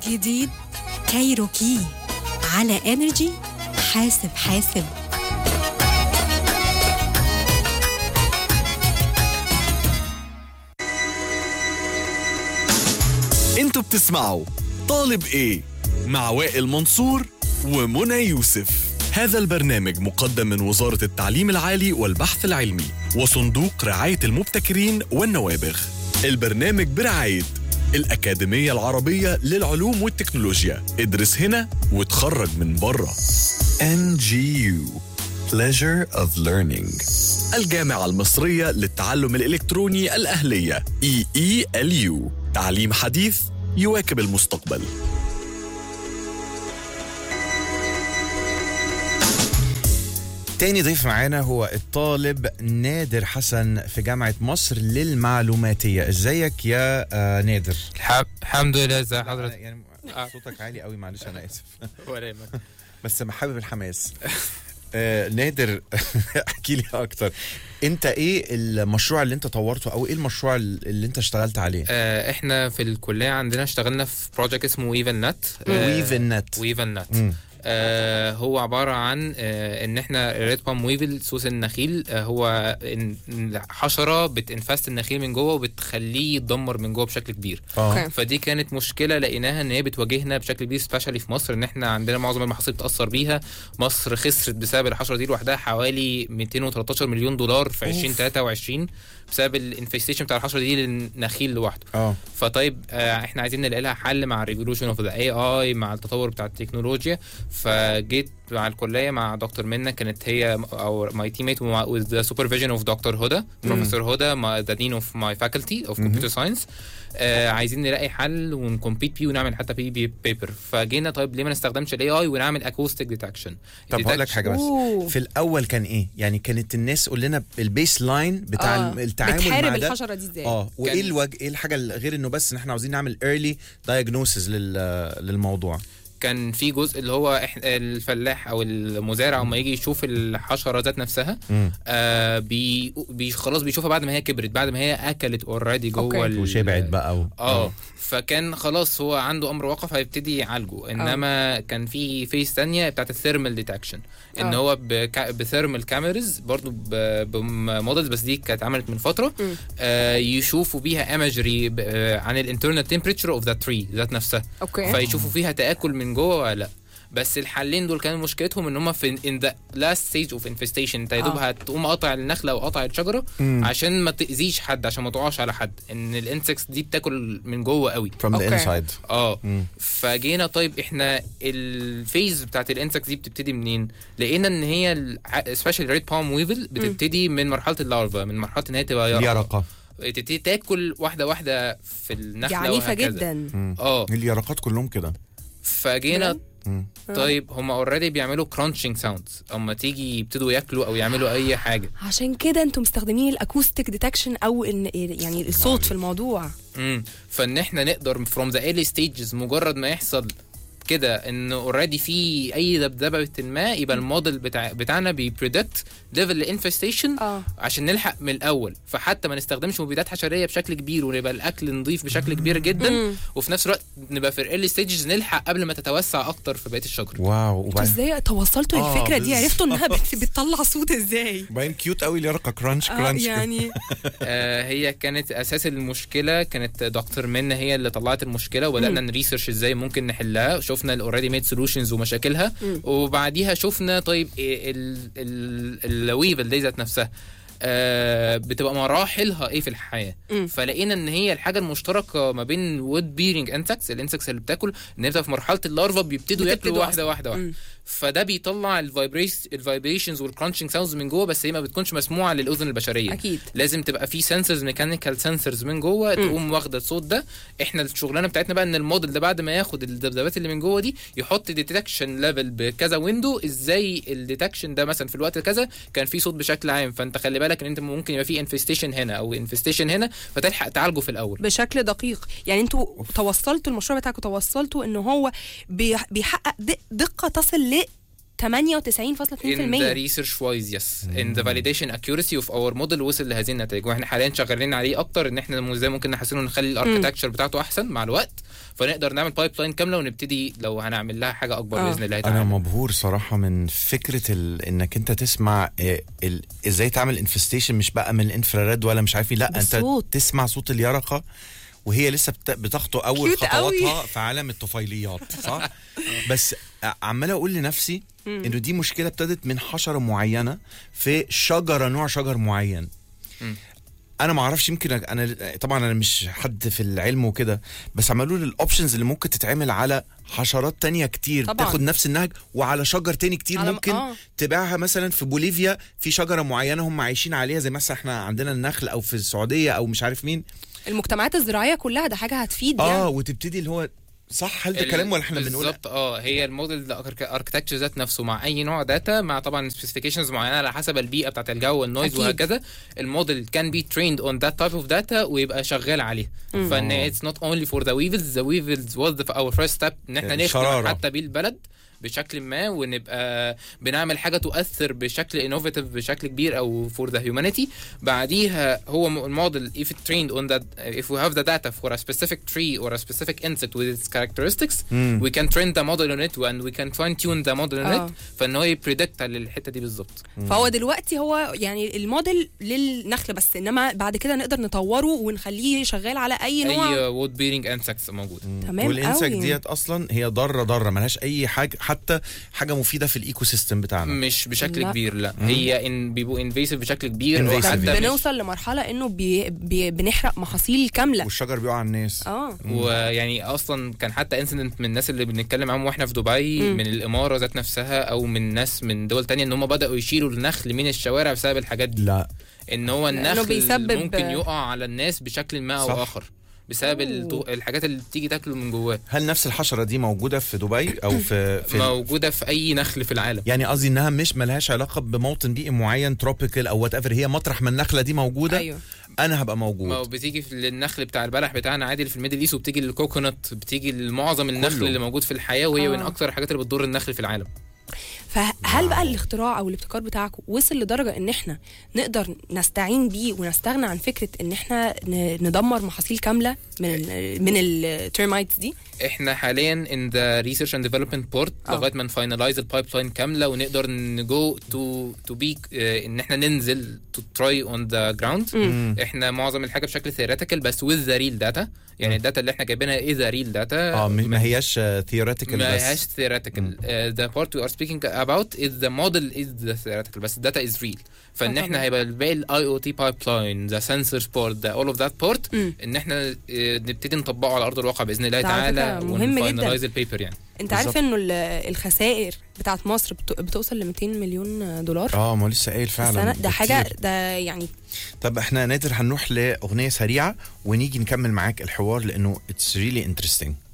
جديد كايروكي على انرجي حاسب حاسب انتوا بتسمعوا طالب ايه مع وائل منصور ومنى يوسف هذا البرنامج مقدم من وزارة التعليم العالي والبحث العلمي وصندوق رعاية المبتكرين والنوابغ البرنامج برعاية الأكاديمية العربية للعلوم والتكنولوجيا ادرس هنا وتخرج من بره NGU Pleasure of Learning الجامعة المصرية للتعلم الإلكتروني الأهلية EELU تعليم حديث يواكب المستقبل تاني ضيف معانا هو الطالب نادر حسن في جامعة مصر للمعلوماتية ازيك يا آه نادر الحم- الحمد لله ازي حضرتك يعني آه. صوتك عالي قوي معلش انا اسف ولا يهمك. بس حابب الحماس آه نادر احكي لي اكتر انت ايه المشروع اللي انت طورته او ايه المشروع اللي انت اشتغلت عليه آه، احنا في الكليه عندنا اشتغلنا في بروجكت اسمه ويفن نت ويفن نت ويفن نت مم. آه هو عباره عن آه ان احنا ريد بام ويفل سوس النخيل آه هو إن- إن حشره بتنفست النخيل من جوه وبتخليه يتدمر من جوه بشكل كبير اه فدي كانت مشكله لقيناها ان هي بتواجهنا بشكل كبير سبيشالي في مصر ان احنا عندنا معظم المحاصيل بتاثر بيها مصر خسرت بسبب الحشره دي لوحدها حوالي 213 مليون دولار في 2023 بسبب الانفستيشن بتاع الحشره دي للنخيل لوحده اه فطيب آه احنا عايزين نلاقي لها حل مع الريفولوشن اوف ذا اي اي مع التطور بتاع التكنولوجيا فجيت مع الكليه مع دكتور منى كانت هي او ماي تيم ميت with the supervision of دكتور هدى بروفيسور هدى the dean of my faculty of computer science آه عايزين نلاقي حل ونكمبيت بيه ونعمل حتى بي بي بيبر فجينا طيب ليه ما نستخدمش الاي اي ونعمل اكوستيك ديتكشن طب هقول لك حاجه بس أوه. في الاول كان ايه يعني كانت الناس قول لنا البيس لاين بتاع آه. التعامل بتحارب مع ده الحشره دي ازاي اه وايه كان- الوجه ايه الحاجه اللي- غير انه بس ان احنا عاوزين نعمل early diagnosis لل... للموضوع كان في جزء اللي هو إح- الفلاح او المزارع اما يجي يشوف الحشره ذات نفسها مم. آه بي بي خلاص بيشوفها بعد ما هي كبرت بعد ما هي اكلت اوريدي أوكي. جوه ال- وشبعت بقى و... اه فكان خلاص هو عنده امر وقف هيبتدي يعالجه انما كان في فيس تانية بتاعت الثيرمال ديتكشن ان آه. هو بكا- بثيرمال كاميرز برضو ب- بمودلز بس دي كانت اتعملت من فتره مم. آه يشوفوا بيها ايمجري عن الانترنال تمبريتشر اوف ذا تري ذات نفسها اوكي فيشوفوا فيها تاكل من جوه ولا لا بس الحلين دول كانوا مشكلتهم ان هم في ان ذا لاست ستيج اوف انفستيشن انت يا دوب آه. هتقوم قاطع النخله وقاطع الشجره مم. عشان ما تاذيش حد عشان ما تقعش على حد ان الانسكس دي بتاكل من جوه قوي from the أوكي. inside اه مم. فجينا طيب احنا الفيز بتاعت الانسكس دي بتبتدي منين؟ لقينا ان هي سبيشال ريد بالم ويفل بتبتدي من مرحله اللارفا من مرحله ان هي تبقى يرقة. اليرقه تبتدي تاكل واحده واحده في دي النخله عنيفه وهكذا. جدا مم. اه اليرقات كلهم كده فجينا بجد؟ مم. طيب هم اوريدي بيعملوا كرانشنج ساوندز اما تيجي يبتدوا ياكلوا او يعملوا اي حاجه عشان كده انتم مستخدمين الاكوستيك ديتكشن او ان يعني الصوت في الموضوع امم فان احنا نقدر فروم ذا ايرلي ستيجز مجرد ما يحصل كده ان اوريدي في اي دبدبه ما يبقى الموديل بتاع بتاعنا بيبريدكت ليفل الانفستيشن اه عشان نلحق من الاول فحتى ما نستخدمش مبيدات حشريه بشكل كبير ونبقى الاكل نضيف بشكل كبير جدا مم. وفي نفس الوقت نبقى في الايرلي ستيجز نلحق قبل ما تتوسع اكتر في بقيه الشجر واو انتوا وبعدين ازاي توصلتوا آه، للفكره دي بالظبط. عرفتوا انها بت- بتطلع صوت ازاي باين كيوت قوي اليرقه كرانش اه كرانش يعني آه هي كانت اساس المشكله كانت دكتور منى هي اللي طلعت المشكله وبدانا نريسيرش ازاي ممكن نحلها شفنا الاوريدي ميد سولوشنز ومشاكلها مم. وبعديها شفنا طيب إيه ال- ال- الويفل دي ذات نفسها آه بتبقى مراحلها ايه في الحياه مم. فلقينا ان هي الحاجه المشتركه ما بين وود بيرنج انسكس الانسكس اللي بتاكل ان هي بتبقى في مرحله اللارفا بيبتدوا ياكلوا بتبتدوا واحده أصلاً. واحده واحده مم. فده بيطلع الفايبريشنز الفايبريشنز والكرانشنج ساوندز من جوه بس هي ما بتكونش مسموعه للاذن البشريه اكيد لازم تبقى في سنسورز ميكانيكال سنسورز من جوه تقوم واخده الصوت ده احنا الشغلانه بتاعتنا بقى ان الموديل ده بعد ما ياخد الذبذبات اللي من جوه دي يحط ديتكشن ليفل بكذا ويندو ازاي الديتكشن ده مثلا في الوقت كذا كان في صوت بشكل عام فانت خلي بالك ان انت ممكن يبقى في انفستيشن هنا او انفستيشن هنا فتلحق تعالجه في الاول بشكل دقيق يعني انتوا توصلتوا المشروع بتاعكم توصلتوا ان هو بي- بيحقق د- دقه تصل ل 98.2% in the research wise yes in the validation accuracy of our model وصل لهذه النتائج واحنا حاليا شغالين عليه اكتر ان احنا ازاي ممكن نحسنه نخلي الاركتكتشر بتاعته احسن مع الوقت فنقدر نعمل بايب لاين كامله ونبتدي لو هنعمل لها حاجه اكبر آه. باذن الله انا تعالى مبهور صراحه من فكره ال... انك انت تسمع آه، ال... ازاي تعمل انفستيشن مش بقى من الانفراريد ولا مش عارف إيه، لا انت بالصوت. تسمع صوت اليرقه وهي لسه بت... بتخطو اول Cute قوي. خطواتها في عالم الطفيليات صح بس ع- عمال اقول لنفسي انه دي مشكله ابتدت من حشره معينه في شجره نوع شجر معين مم. انا ما اعرفش يمكن أ- انا طبعا انا مش حد في العلم وكده بس عملوا لي الاوبشنز اللي ممكن تتعمل على حشرات تانية كتير طبعاً. تاخد نفس النهج وعلى شجر تاني كتير على- ممكن آه. تبيعها مثلا في بوليفيا في شجره معينه هم عايشين عليها زي مثلا احنا عندنا النخل او في السعوديه او مش عارف مين المجتمعات الزراعيه كلها ده حاجه هتفيد اه يعني وتبتدي اللي هو صح هل ده ال- كلام ولا احنا بنقول بالظبط اه هي الموديل اركتكتشر ذات نفسه مع اي نوع داتا مع طبعا سبيسيفيكيشنز معينه على حسب البيئه بتاعت الجو والنويز أكيد. وهكذا الموديل كان بي تريند اون ذات تايب اوف داتا ويبقى شغال عليه فان اتس نوت اونلي فور ذا ويفلز ذا ويفلز واز اور فيرست ستيب ان احنا نخدم الشرارة. حتى بيه البلد بشكل ما ونبقى بنعمل حاجه تؤثر بشكل انوفيتيف بشكل كبير او فور ذا هيومانيتي بعديها هو م- الموديل if it trained on that if we have the data for a specific tree or a specific insect with its characteristics مم. we can train the model on it and we can fine tune the model on آه. it فان هو يبريدكت للحته دي بالظبط فهو دلوقتي هو يعني الموديل للنخل بس انما بعد كده نقدر نطوره ونخليه شغال على اي نوع اي وود بيرنج انسكتس موجود تمام والانسك قوي. ديت اصلا هي ضاره ضاره ملهاش اي حاجه حتى حاجه مفيده في الايكو سيستم بتاعنا مش بشكل لا. كبير لا هي ان بيبقوا انفيسيف بشكل كبير Invasive. وحتى مش- بنوصل لمرحله انه بي بي بنحرق محاصيل كامله والشجر بيقع على الناس اه ويعني اصلا كان حتى انسيدنت من الناس اللي بنتكلم معاهم واحنا في دبي مم. من الاماره ذات نفسها او من ناس من دول تانية ان هم بداوا يشيلوا النخل من الشوارع بسبب الحاجات دي لا ان هو لأنه النخل بيسبب- ممكن يقع على الناس بشكل ما صح. او اخر بسبب التو- الحاجات اللي بتيجي تاكله من جواه هل نفس الحشره دي موجوده في دبي او في, في موجوده في اي نخل في العالم يعني قصدي انها مش ملهاش علاقه بموطن بيئي معين تروبيكال او وات ايفر هي مطرح ما النخله دي موجوده ايوه انا هبقى ما هو موجود بتيجي في النخل بتاع البلح بتاعنا عادي اللي في الميدل ايست وبتيجي للكوكونات بتيجي لمعظم النخل كله. اللي موجود في الحياه وهي آه. من اكتر الحاجات اللي بتضر النخل في العالم فهل بقى الاختراع او الابتكار بتاعكم وصل لدرجه ان احنا نقدر نستعين بيه ونستغنى عن فكره ان احنا ن- ندمر محاصيل كامله من ال من التيرمايتس دي احنا حاليا ان ذا ريسيرش اند ديفلوبمنت بورت آه. لغايه ما نفاينلايز البايب لاين كامله ونقدر نجو تو تو بي ان احنا ننزل تو تراي اون ذا جراوند احنا معظم الحاجه بشكل ثيوريتيكال بس وذ ذا ريل داتا يعني الداتا اللي احنا جايبينها ايه ذا ريل داتا اه م- ما هياش ثيوريتيكال ما بس هياش theoretical uh, the part we are speaking about is the model is the theoretical بس the data is real فان آه احنا طبعاً. هيبقى الباقي الاي او تي بايب لاين ذا سنسورز بورت ذا اول اوف ذات بورت مم. ان احنا آه، نبتدي نطبقه على ارض الواقع باذن الله ده على تعالى فكرة مهم جداً. ونفاينلايز البيبر يعني انت عارف بالظبط. انه ال- الخسائر بتاعت مصر بت- بتوصل ل 200 مليون دولار اه ما لسه قايل في فعلا السنة. ده حاجه كتير. ده يعني طب احنا نادر هنروح لاغنيه سريعه ونيجي نكمل معاك الحوار لانه اتس ريلي انترستنج